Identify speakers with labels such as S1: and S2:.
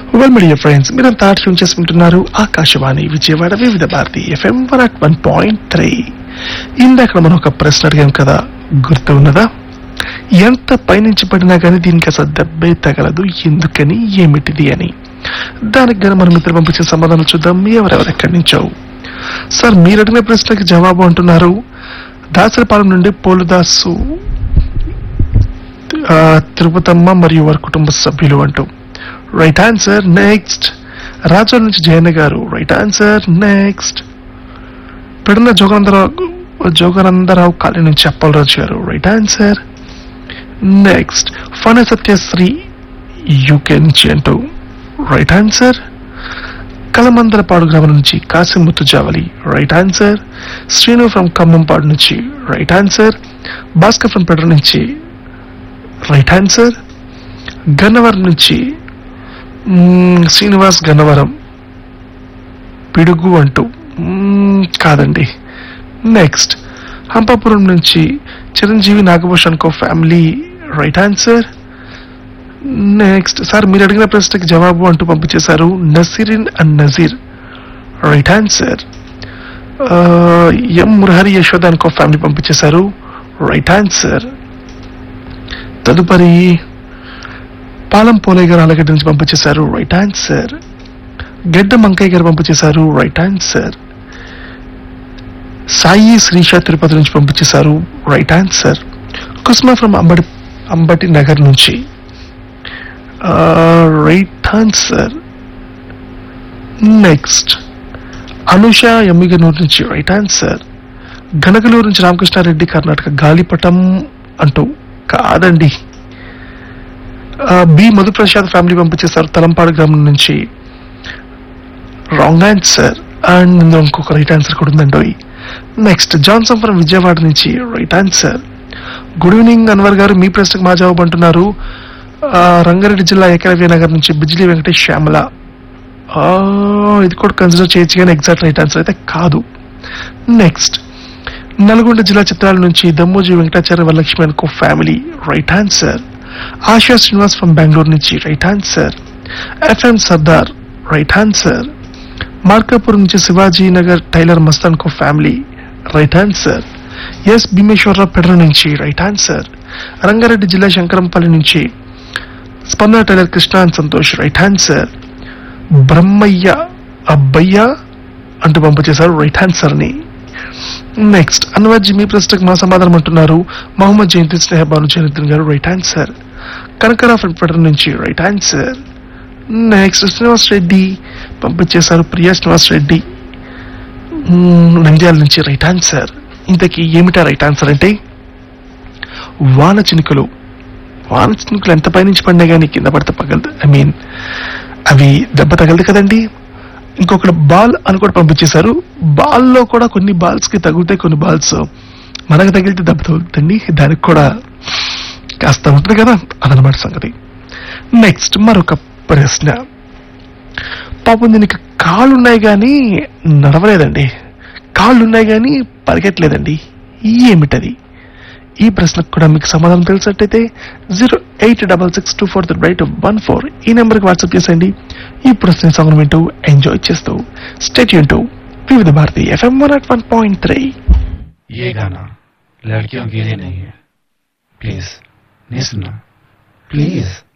S1: well media friends మీరంతా tune చేసుకుంటున్నారు Akashvani Vijayawada Vividh Bharati FM one at one point three ఇందాక మనం ఒక ప్రశ్న అడిగాం కదా గుర్తు ఉన్నదా ఎంత పైనుంచి పడినా కానీ దీనికి అసలు దెబ్బే తగలదు ఎందుకని ఏమిటిది అని దానికి గాని మనం ఇద్దరు పంపించే సమాధానం చూద్దాం ఎవరెవరు ఎక్కడి నుంచో సార్ మీరు అడిగిన ప్రశ్నకి జవాబు అంటున్నారు దాసరిపాలెం నుండి పోలుదాసు ఆ, తిరుపతమ్మ మరియు వారి కుటుంబ సభ్యులు అంటూ రైట్ ఆన్సర్ నెక్స్ట్ రాజోల్ నుంచి Jayanna garu right answer next పెడున్న జోగనందరావు జోగనందరావు కాలనీ నుంచి Appalaraju garu right answer next Phana Satyasri UK నుంచి అంటూ రైట్ ఆన్సర్ కలమందలపాడు గ్రామం నుంచి Kasimuttu Javali right answer Srinu from Khammampadu నుంచి రైట్ ఆన్సర్ భాస్కర్ ఫ్రమ్ పెడ్ర నుంచి రైట్ ఆన్సర్ గన్నవరం నుంచి మ్మ్, శ్రీనివాస్ గన్నవరం పిడుగు అంటూ మ్మ్, కాదండి నెక్స్ట్ హంపాపురం నుంచి చిరంజీవి నాగభూషణ్ కో family right answer next sir మీరు అడిగిన ప్రశ్నకి జవాబు అంటూ పంపించేశారు Nasreen and Nazeer right answer M Murahari Yashoda అనుకో ఫ్యామిలీ పంపించేశారు రైట్ ఆన్సర్ తదుపరి పాలం పోలయ్య గారు అలగడ్డ నుంచి పంపించేశారు రైట్ ఆన్సర్ గడ్డ మంకయ్య గారు పంపించేశారు రైట్ ఆన్సర్ సాయి శ్రీష తిరుపతి నుంచి పంపించేశారు right answer Kusma from Ambati Ambati Nagar నుంచి right answer next Anusha Emmiganur నుంచి రైట్ ఆన్సర్ గనగలూరు నుంచి రామకృష్ణారెడ్డి కర్ణాటక గాలిపటం అంటూ కాదండి ఆ, బి మధుప్రసాద్ ఫ్యామిలీ పంపించేశారు తలంపాడు గ్రామం నుంచి రాంగ్ ఆన్సర్ అండ్ ఇందులో ఇంకొక రైట్ ఆన్సర్ కూడా ఉందండి నెక్స్ట్ జాన్సన్ ఫ్రమ్ విజయవాడ నుంచి right answer good evening Anwar garu మీ ప్రశ్నకు మా జవాబు అంటున్నారు ఆ, రంగారెడ్డి జిల్లా ఏకలవ్య నగర్ నుంచి బిజ్లీ వెంకటేష్ శ్యామల ఆ, ఇది కూడా కన్సిడర్ చేయొచ్చు కానీ ఎగ్జాక్ట్ రైట్ ఆన్సర్ అయితే కాదు నెక్స్ట్ నల్గొండ జిల్లా చిత్రాల నుంచి దమ్మోజీ వెంకటాచార్య వరలక్ష్మి అనుకో family right answer Asha Srinivas from Bengaluru నుంచి right answer FM Sardar right answer Markapur నుంచి శివాజీ నగర్ టైలర్ మస్తాన్ కో family right answer S Bhimeswararao పెడ్ర నుంచి రైట్ ఆన్సర్ రంగారెడ్డి జిల్లా శంకరంపల్లి నుంచి Spandana tailor Krishna and Santosh right answer Brahmayya Abbayya అంటూ పంపించేశారు రైట్ ఆన్సర్ ని నెక్స్ట్ అన్వర్జీ మీ ప్రశ్నకు మా సమాధానం అంటున్నారు మహమ్మద్ జయంతి స్నేహ భాను జయనిద్దన్ గారు రైట్ ఆన్సర్ కనకరా ఫెడర్ నుంచి right answer next Srinivas Reddy పంపించేశారు ప్రియా శ్రీనివాస్ రెడ్డి మ్మ్, నంద్యాల నుంచి రైట్ ఆన్సర్ ఇంతకీ ఏమిటా రైట్ ఆన్సర్ అంటే వాన చినుకలు వాన చినుకలు ఎంత పైనుంచి పడినా కానీ కింద పడితే పగలదు ఐ మీన్ అవి దెబ్బ తగలదు కదండి ఇంకొకటి బాల్ అని కూడా పంపించేశారు బాల్ లో కూడా కొన్ని బాల్స్ కి తగులుతాయి కొన్ని బాల్స్ మనకు తగిలితే దెబ్బ తగులుతుంది దానికి కూడా కాస్త ఉంటుంది కదా అదనమాట సంగతి నెక్స్ట్ మరొక ప్రశ్న పాపం దీనికి కాళ్ళు ఉన్నాయి కానీ నడవలేదండి కాళ్ళు ఉన్నాయి కానీ పరిగెట్టలేదండి ఏమిటది ఈ ప్రశ్నకు కూడా మీకు సమాధానం తెలిసినట్టయితే zero eight double six two four eight one four ఈ నెంబర్కి వాట్సాప్ చేసేయండి ఈ ప్రశ్న సాంగ్ వింటూ ఎంజాయ్ చేస్తూ స్టేట్ యూన్ Vividh Bharati FM one at one point three
S2: ये गाना लड़कियों के लिए नहीं है प्लीज नहीं सुनना प्लीज